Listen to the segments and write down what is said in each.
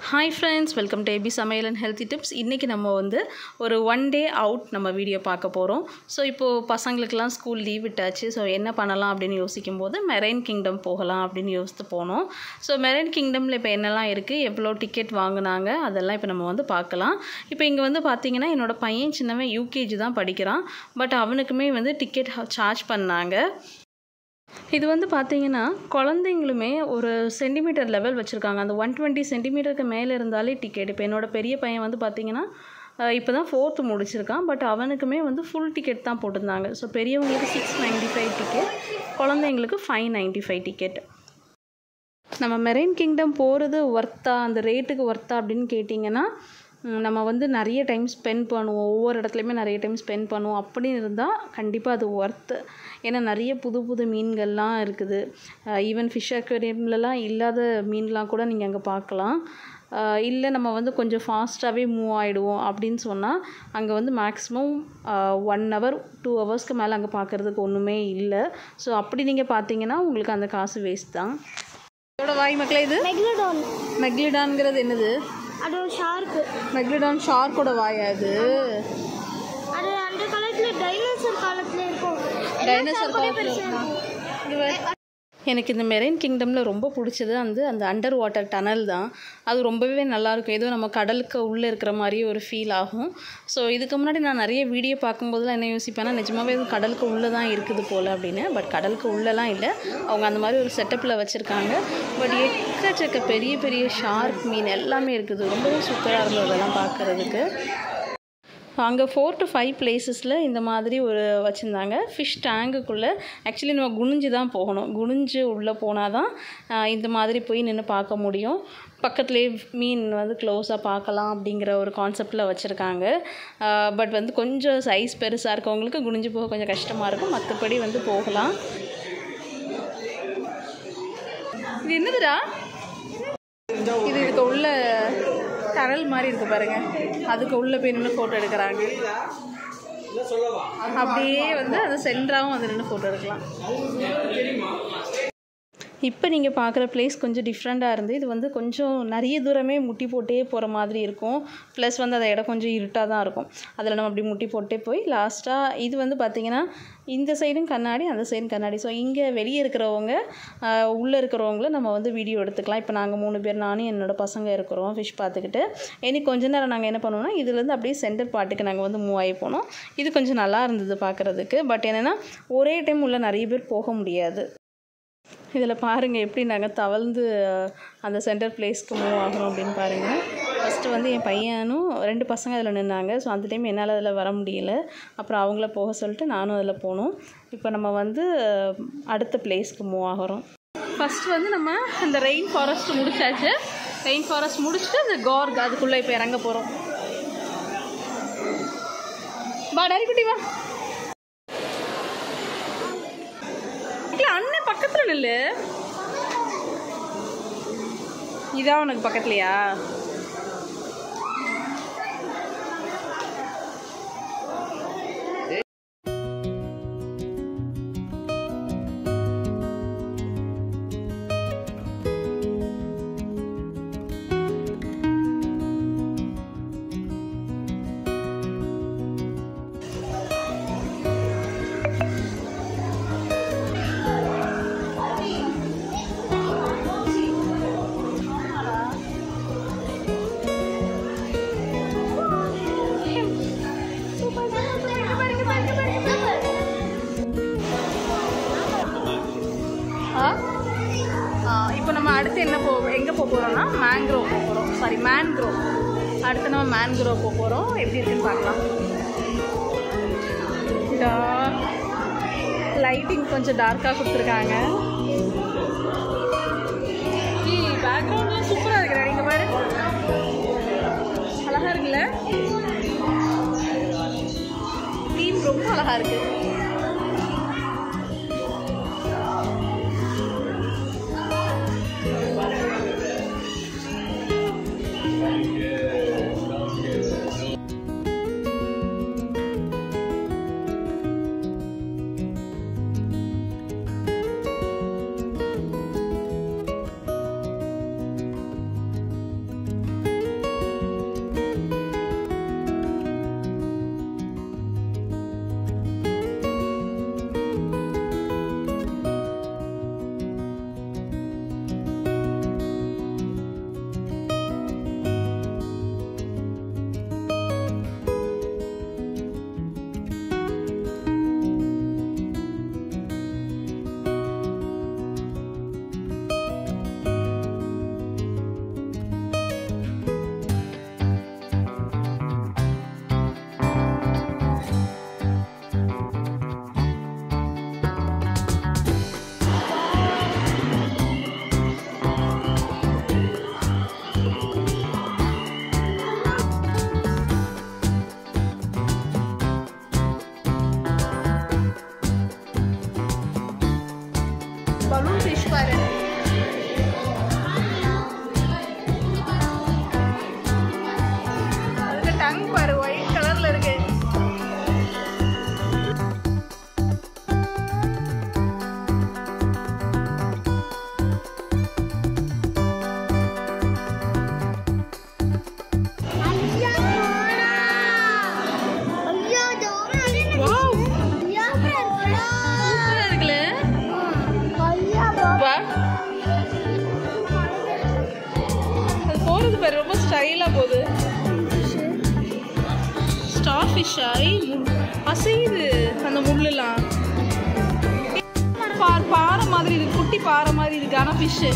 Hi friends welcome to A B சமையல் and healthy tips இன்றைக்கி நம்ம வந்து ஒரு ஒன் டே அவுட் நம்ம வீடியோ பார்க்க போகிறோம் ஸோ இப்போது பசங்களுக்கெல்லாம் ஸ்கூல் லீவ் விட்டாச்சு ஸோ என்ன பண்ணலாம் அப்படின்னு யோசிக்கும் போது மெரைன் கிங்டம் போகலாம் அப்படின்னு யோசித்து போனோம் ஸோ மெரைன் கிங்டமில் இப்போ என்னெல்லாம் இருக்குது எவ்வளோ டிக்கெட் வாங்கினாங்க அதெல்லாம் இப்போ நம்ம வந்து பார்க்கலாம் இப்போ இங்கே வந்து பார்த்திங்கன்னா என்னோடய பையன் சின்னவன் யூகேஜி தான் படிக்கிறான் பட் அவனுக்குமே வந்து டிக்கெட் சார்ஜ் பண்ணாங்க இது வந்து பார்த்தீங்கன்னா குழந்தைங்களுமே ஒரு சென்டிமீட்டர் லெவல் வச்சுருக்காங்க அந்த ஒன் டுவெண்ட்டி சென்டிமீட்டருக்கு மேலே இருந்தாலே டிக்கெட் இப்போ என்னோட பெரிய பையன் வந்து பார்த்தீங்கன்னா இப்போ தான் ஃபோர்த்து முடிச்சிருக்கான் பட் அவனுக்குமே வந்து ஃபுல் டிக்கெட் தான் போட்டிருந்தாங்க ஸோ பெரியவங்களுக்கு சிக்ஸ் நைன்ட்டி ஃபைவ் டிக்கெட் குழந்தைங்களுக்கு ஃபைவ் நைன்ட்டி ஃபைவ் டிக்கெட் நம்ம மெரைன் கிங்டம் போகிறது ஒர்த்தா அந்த ரேட்டுக்கு ஒர்த்தா அப்படின்னு கேட்டிங்கன்னா ம், நம்ம வந்து நிறைய டைம் ஸ்பெண்ட் பண்ணுவோம் ஒவ்வொரு இடத்துலையுமே நிறைய டைம் ஸ்பெண்ட் பண்ணுவோம் அப்படின்னு இருந்தால் கண்டிப்பாக அது ஒர்த்து ஏன்னா நிறைய புது புது மீன்கள்லாம் இருக்குது ஈவன் ஃபிஷ் அக்வேரியம்லலாம் இல்லாத மீன்லாம் கூட நீங்கள் அங்கே பார்க்கலாம் இல்லை நம்ம வந்து கொஞ்சம் ஃபாஸ்ட்டாகவே மூவ் ஆகிடுவோம் அப்படின்னு சொன்னால் அங்கே வந்து மேக்ஸிமம் ஒன் ஹவர் டூ ஹவர்ஸ்க்கு மேலே அங்கே பார்க்குறதுக்கு ஒன்றுமே இல்லை ஸோ அப்படி நீங்கள் பார்த்தீங்கன்னா உங்களுக்கு அந்த காசு வேஸ்ட் தான் இதோட வாய் மக்களே இது மெக்லடான் மெக்லிடான்ங்கிறது என்னது அது ஒரு ஷார்க்கு மெக்லிடான் ஷார்க்கோட வாயா அது அது அந்த காலத்துல டைனோசர் காலத்துல இருக்கும் டைனோசர் காலத்தில் இருக்குமா இங்க பாரு. எனக்கு இந்த மெரைன் கிங்டமில் ரொம்ப பிடிச்சது வந்து அந்த அண்டர் வாட்டர் டனல் தான் அது ரொம்பவே நல்லாயிருக்கும் ஏதோ நம்ம கடலுக்கு உள்ளே இருக்கிற மாதிரி ஒரு ஃபீல் ஆகும் ஸோ இதுக்கு முன்னாடி நான் நிறைய வீடியோ பார்க்கும்போதெல்லாம் என்ன யோசிப்பேன்னா நிஜமாவே இது கடலுக்கு உள்ளே தான் இருக்குது போல் அப்படின்னு பட் கடலுக்கு உள்ளெலாம் இல்லை அவங்க அந்த மாதிரி ஒரு செட்டப்பில் வச்சுருக்காங்க பட் எக்கச்சக்க பெரிய பெரிய ஷார்க் மீன் எல்லாமே இருக்குது ரொம்பவே சூப்பராக இருந்தது அதெல்லாம் பார்க்குறதுக்கு அங்கே ஃபோர் டு ஃபைவ் பிளேசஸில் இந்த மாதிரி ஒரு வச்சுருந்தாங்க ஃபிஷ் டேங்குக்குள்ளே ஆக்சுவலி நம்ம குனிஞ்சு தான் போகணும் குனிஞ்சு உள்ளே போனால் தான் ஆஹ், இந்த மாதிரி போய் நின்று பார்க்க முடியும் பக்கத்துலேயே மீன் வந்து க்ளோஸாக பார்க்கலாம் அப்படிங்கிற ஒரு கான்செப்டில் வச்சுருக்காங்க பட் வந்து கொஞ்சம் சைஸ் பெருசாக இருக்கவங்களுக்கு குனிஞ்சு போக கொஞ்சம் கஷ்டமாக இருக்கும் மற்றபடி வந்து போகலாம் இது என்னதுடா இது இதுக்கு உள்ள டனல் மாதிரி இருக்கு பாருங்க அதுக்கு உள்ள போய் நின்று ஃபோட்டோ எடுக்கிறாங்க அப்படியே வந்து அது சென்டராகவும் வந்து நின்று ஃபோட்டோ எடுக்கலாம் இப்போ நீங்கள் பார்க்குற பிளேஸ் கொஞ்சம் டிஃப்ரெண்ட்டாக இருந்து இது வந்து கொஞ்சம் நிறைய தூரமே முட்டி போட்டே போகிற மாதிரி இருக்கும் ப்ளஸ் வந்து அந்த இடம் கொஞ்சம் இருட்டாக தான் இருக்கும் அதில் நம்ம அப்படி முட்டி போட்டே போய் லாஸ்ட்டாக இது வந்து பார்த்திங்கன்னா இந்த சைடும் கண்ணாடி அந்த சைடும் கண்ணாடி ஸோ இங்கே வெளியே இருக்கிறவங்க ஆஹ், உள்ளே இருக்கிறவங்கள நம்ம வந்து வீடியோ எடுத்துக்கலாம் இப்போ நாங்கள் மூணு பேர் நானும் என்னோடய பசங்க இருக்கிறோம் ஃபிஷ் பார்த்துக்கிட்டு இனி கொஞ்ச நேரம் நாங்கள் என்ன பண்ணுவோம்னா இதுலேருந்து அப்படியே சென்டர் பாட்டுக்கு நாங்கள் வந்து மூவ் ஆகி போனோம் இது கொஞ்சம் நல்லா இருந்தது பார்க்குறதுக்கு பட் என்னென்னா ஒரே டைம் உள்ள நிறைய பேர் போக முடியாது இதில் பாருங்கள் எப்படி நாங்கள் தவழ்ந்து அஹ், அந்த சென்டர் பிளேஸ்க்கு மூவ் ஆகிறோம் அப்படின்னு பாருங்கள் ஃபஸ்ட்டு வந்து என் பையனும் ரெண்டு பசங்க அதில் நின்னாங்க ஸோ அந்த டைம் என்னால் அதில் வர முடியல அப்புறம் அவங்கள போக சொல்லிட்டு நானும் அதில் போனோம் இப்போ நம்ம வந்து அஹ், அடுத்த பிளேஸ்க்கு மூவ் ஆகிறோம் ஃபஸ்ட்டு வந்து நம்ம இந்த ரெயின் ஃபாரஸ்ட் முடிச்சாச்சு ரெயின் ஃபாரஸ்ட் முடிச்சுட்டு அந்த கார்க் அதுக்குள்ளே இப்போ இறங்க போகிறோம் பா டரிக்குட்டி வா இல்ல, அண்ணன் பக்கத்துல நில்லு இதான் உனக்கு பக்கத்துலயா ஆ இப்போ நம்ம அடுத்து என்ன போ எங்கே போக போகிறோம்னா மேங்க்ரோவ் போக போகிறோம் சாரி மேன்க்ரோவ் அடுத்து நம்ம மேன்க்ரோவ் போக போகிறோம் எப்படி இருக்குன்னு பார்க்கலாம் லைட்டிங் கொஞ்சம் டார்க்காக கொடுத்துருக்காங்க பேக்ரவுண்ட்லாம் சூப்பராக இருக்கிறாரு இங்கே பாரு அழகாக இருக்குல்ல தீம் ரொம்ப அழகாக இருக்குது பாரு ரொம்ப ஸ்டைலாக போகுது ஸ்டார் ஃபிஷ் ஆகி அசையுது அந்த முள்ளுலாம் பார் பாறை மாதிரி இருக்கு குட்டி பாறை மாதிரி இருக்கு ஆனால் ஃபிஷ்ஷு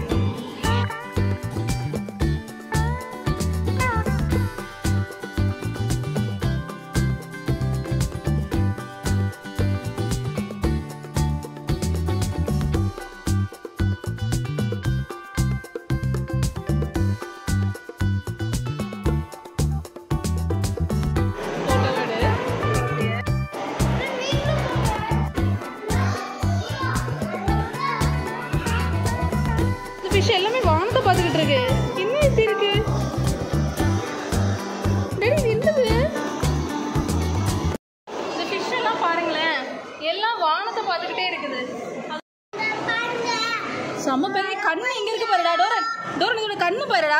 இந்த ஃபிஷ் எல்லாமே வானத்தை பார்த்துக்கிட்டு இருக்கு என்ன இப்படி இருக்கு டேடி, இது என்னது இந்த ஃபிஷ் எல்லாம் பாருங்களேன் எல்லாம் வானத்தை பார்த்துக்கிட்டே இருக்குது செம்ம பெரிய கண்ணு எங்க இருக்கு பாருடா டோரன் டோரன் இதோட கண்ணு பாருடா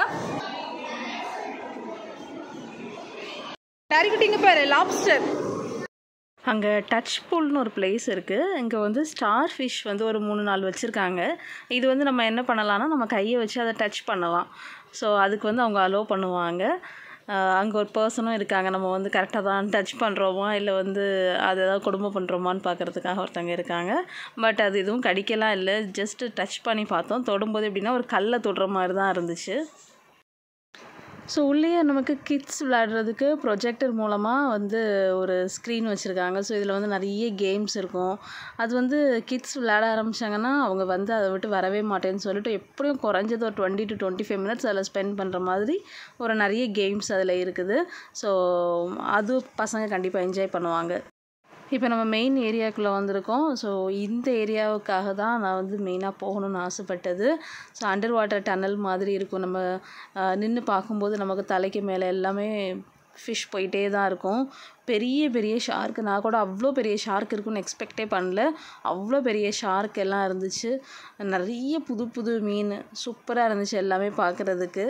டாரி குட்டி இங்க பாரு லாப்ஸ்டர் அங்கே டச் பூல்னு ஒரு பிளேஸ் இருக்குது இங்கே வந்து ஸ்டார் ஃபிஷ் வந்து ஒரு மூணு நாள் வச்சுருக்காங்க இது வந்து நம்ம என்ன பண்ணலாம்னா நம்ம கையை வச்சு அதை டச் பண்ணலாம் ஸோ அதுக்கு வந்து அவங்க அலோவ் பண்ணுவாங்க அங்கே ஒரு பர்சனும் இருக்காங்க நம்ம வந்து கரெக்டாக தான் டச் பண்ணுறோமா இல்லை வந்து அது ஏதாவது குடும்பம் பண்ணுறோமான்னு பார்க்குறதுக்காக ஒருத்தங்க இருக்காங்க பட் அது எதுவும் கடிக்கலாம் இல்லை ஜஸ்ட்டு டச் பண்ணி பார்த்தோம் தொடும்போது எப்படின்னா ஒரு கல்லை தொடுற மாதிரி தான் இருந்துச்சு ஸோ உள்ளேயே நமக்கு கிட்ஸ் விளையாடுறதுக்கு ப்ரொஜெக்டர் மூலமாக வந்து ஒரு ஸ்க்ரீன் வச்சுருக்காங்க ஸோ இதில் வந்து நிறைய கேம்ஸ் இருக்கும் அது வந்து கிட்ஸ் விளையாட ஆரம்பிச்சாங்கன்னா அவங்க வந்து அதை விட்டு வரவே மாட்டேன்னு சொல்லிட்டு எப்படியும் குறைஞ்சது ஒரு twenty to twenty five minutes அதில் ஸ்பெண்ட் பண்ணுற மாதிரி ஒரு நிறைய கேம்ஸ் அதில் இருக்குது ஸோ அது பசங்க கண்டிப்பாக என்ஜாய் பண்ணுவாங்க இப்போ நம்ம மெயின் ஏரியாக்குள்ளே வந்திருக்கோம் ஸோ இந்த ஏரியாவுக்காக தான் நான் வந்து மெயினாக போகணும்னு ஆசைப்பட்டது ஸோ அண்டர் வாட்டர் டன்னல் மாதிரி இருக்கும் நம்ம நின்று பார்க்கும்போது நமக்கு தலைக்கு மேலே எல்லாமே ஃபிஷ் போயிட்டே தான் இருக்கும் பெரிய பெரிய ஷார்க்கு நான் கூட அவ்வளோ பெரிய ஷார்க் இருக்குன்னு எக்ஸ்பெக்டே பண்ணல அவ்வளோ பெரிய ஷார்க் எல்லாம் இருந்துச்சு நிறைய புது புது மீன் சூப்பராக இருந்துச்சு எல்லாமே பார்க்குறதுக்கு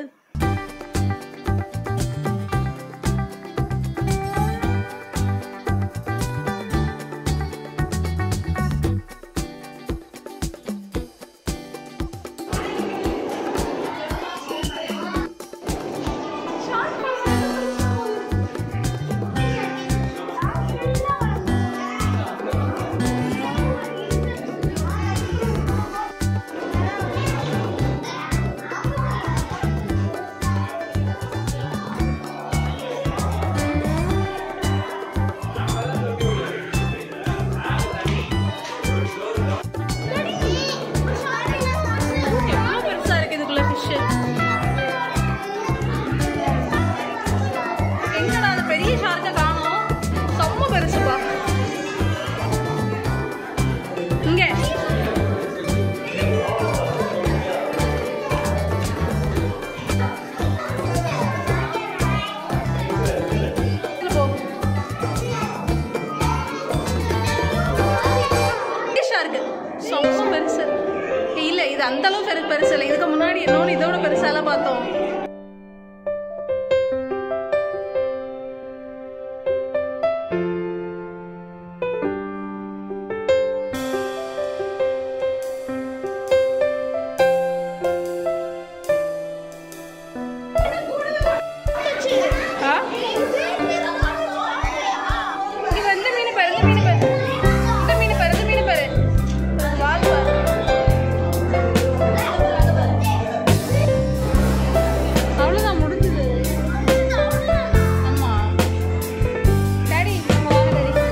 எவ்வளோ பெருசாக இருக்குது இதுக்குள்ள ஃபிஷ்ஷு எங்கடா அந்த பெரிய ஷார்க்கை காணோம் செம்ம பெருசுப்பா இங்கே இதுல போ. பெரிய ஷார்க்கு செம்ம பெருசு இல்லை இது அந்த அளவு பெரு பெருசு இல்லை இதுக்கு முன்னாடி இன்னொன்று இதோட பெருசாலாம் பார்த்தோம் ஆ இங்க வந்து மீன் பாரு இந்த மீன் பாரு இந்த மீன் பாரு இந்த மீன் பாரு வால் பாரு அவ்வளோதான் முடிஞ்சது ஆமா டாடி வாங்க டாடி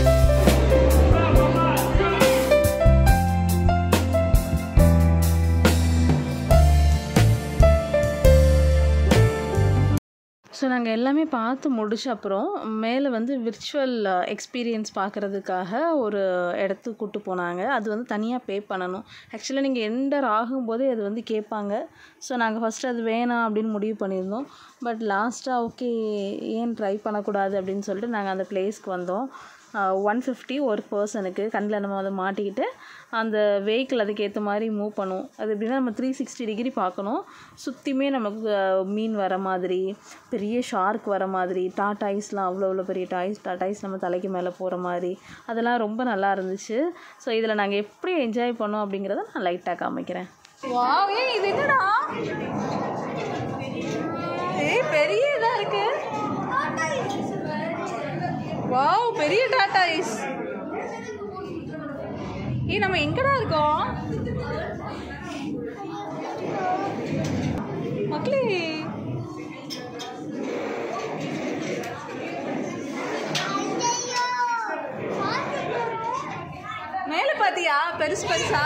ஸோ நாங்கள் எல்லாமே பார்த்து முடிச்ச அப்புறம் மேலே வந்து விர்ச்சுவல் எக்ஸ்பீரியன்ஸ் பார்க்குறதுக்காக ஒரு இடத்துக்கு கூட்டு போனாங்க அது வந்து தனியாக பே பண்ணணும் ஆக்சுவலாக நீங்கள் என்டர் ஆகும்போதே அது வந்து கேட்பாங்க ஸோ நாங்கள் ஃபஸ்ட்டு அது வேணாம் அப்படின்னு முடிவு பண்ணியிருந்தோம் பட் லாஸ்ட்டாக ஓகே ஏன் ட்ரை பண்ணக்கூடாது அப்படின்னு சொல்லிட்டு நாங்கள் அந்த பிளேஸ்க்கு வந்தோம் ஒன் ஃபிஃப்டி ஒரு பர்சனுக்கு கண்ணில் நம்ம அதை மாட்டிக்கிட்டு அந்த வெஹிக்கிள் அதுக்கேற்ற மாதிரி மூவ் பண்ணும் அது எப்படின்னா நம்ம த்ரீ சிக்ஸ்டி டிகிரி பார்க்கணும் சுற்றியுமே நமக்கு அஹ், மீன் வர மாதிரி பெரிய ஷார்க் வர மாதிரி டாட்டாய்ஸ்லாம் அவ்வளோ அவ்வளோ பெரிய டாய்ஸ் டாட்டாய்ஸ் நம்ம தலைக்கு மேலே போகிற மாதிரி அதெல்லாம் ரொம்ப நல்லா இருந்துச்சு ஸோ இதில் நாங்கள் எப்படி என்ஜாய் பண்ணோம் அப்படிங்கிறத நான் லைட்டாக காமிக்கிறேன் வா ஏ இது என்னடா வாவ் பெரிய டாடா ஐஸ் ஏய் நம்ம எங்கடா இருக்கோம் மக்களே மேல பாத்தியா பெருசு பெருசா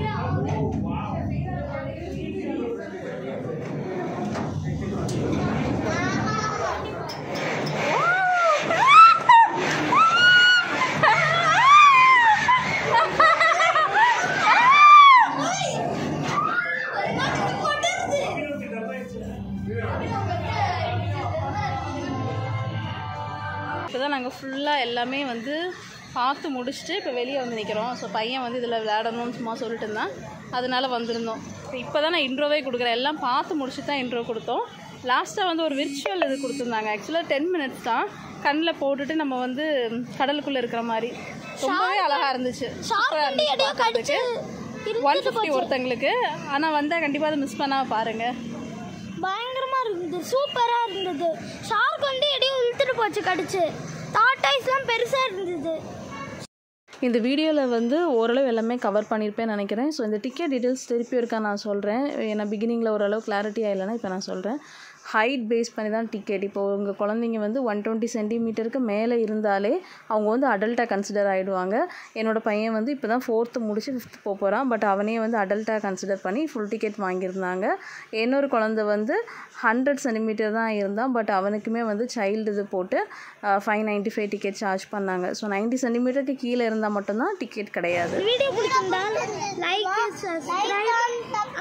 இப்போ தான் நாங்கள் ஃபுல்லாக எல்லாமே வந்து பார்த்து முடிச்சுட்டு இப்போ வெளியே வந்து நிற்கிறோம் ஸோ பையன் வந்து இதில் விளையாடணும்னு சும்மா சொல்லிட்டு இருந்தான் அதனால வந்திருந்தோம் இப்போ தான் நான் இன்ட்ரோவே கொடுக்குறேன் எல்லாம் பார்த்து முடிச்சுட்டு தான் இன்ட்ரோ கொடுத்தோம் லாஸ்ட்டாக வந்து ஒரு விர்ச்சுவல் இது கொடுத்துருந்தாங்க ஆக்சுவலாக டென் மினிட்ஸ் தான் கண்ணில் போட்டுட்டு நம்ம வந்து கடலுக்குள்ளே இருக்கிற மாதிரி ரொம்பவே அழகாக இருந்துச்சு சூப்பராக இருந்துச்சு பார்க்கறதுக்கு ஒன் ஃபிஃப்டி ஒருத்தங்களுக்கு ஆனால் வந்தால் கண்டிப்பாக அதை மிஸ் பண்ணாமல் பாருங்கள் பயங்கரமா இருந்தது சூப்பரா இருந்தது ஷார்க் வந்து எடையும் இழுத்துட்டு போச்சு கடிச்சு டாட்டாய்ஸ்லாம் பெருசா இருந்தது இந்த வீடியோவில் வந்து ஓரளவு எல்லாமே கவர் பண்ணியிருப்பேன்னு நினைக்கிறேன் ஸோ இந்த டிக்கெட் டீட்டெயில்ஸ் திருப்பி இருக்கா நான் சொல்கிறேன் ஏன்னா பிகினிங்கில் ஓரளவு கிளாரிட்டியாக இல்லைன்னா இப்போ நான் சொல்கிறேன் ஹைட் பேஸ் பண்ணி தான் டிக்கெட் இப்போ உங்கள் குழந்தைங்க வந்து ஒன் டுவெண்ட்டி சென்டிமீட்டருக்கு மேலே இருந்தாலே அவங்க வந்து அடல்ட்டாக கன்சிடர் ஆகிடுவாங்க என்னோட பையன் வந்து இப்போ தான் ஃபோர்த்து முடிச்சு ஃபிஃப்த் போக போகிறான் பட் அவனே வந்து அடல்ட்டாக கன்சிடர் பண்ணி ஃபுல் டிக்கெட் வாங்கியிருந்தாங்க இன்னொரு குழந்தை வந்து ஹண்ட்ரட் சென்டிமீட்டர் தான் இருந்தான் பட் அவனுக்குமே வந்து சைல்டு இது போட்டு five ninety five ticket charge பண்ணாங்க ஸோ நைன்ட்டி சென்டிமீட்டருக்கு கீழே இருந்தால் மட்டும்தான் டிக்கெட் கிடையாது வீடியோ பிடிச்சிருந்தா லைக் சப்ஸ்கிரைப்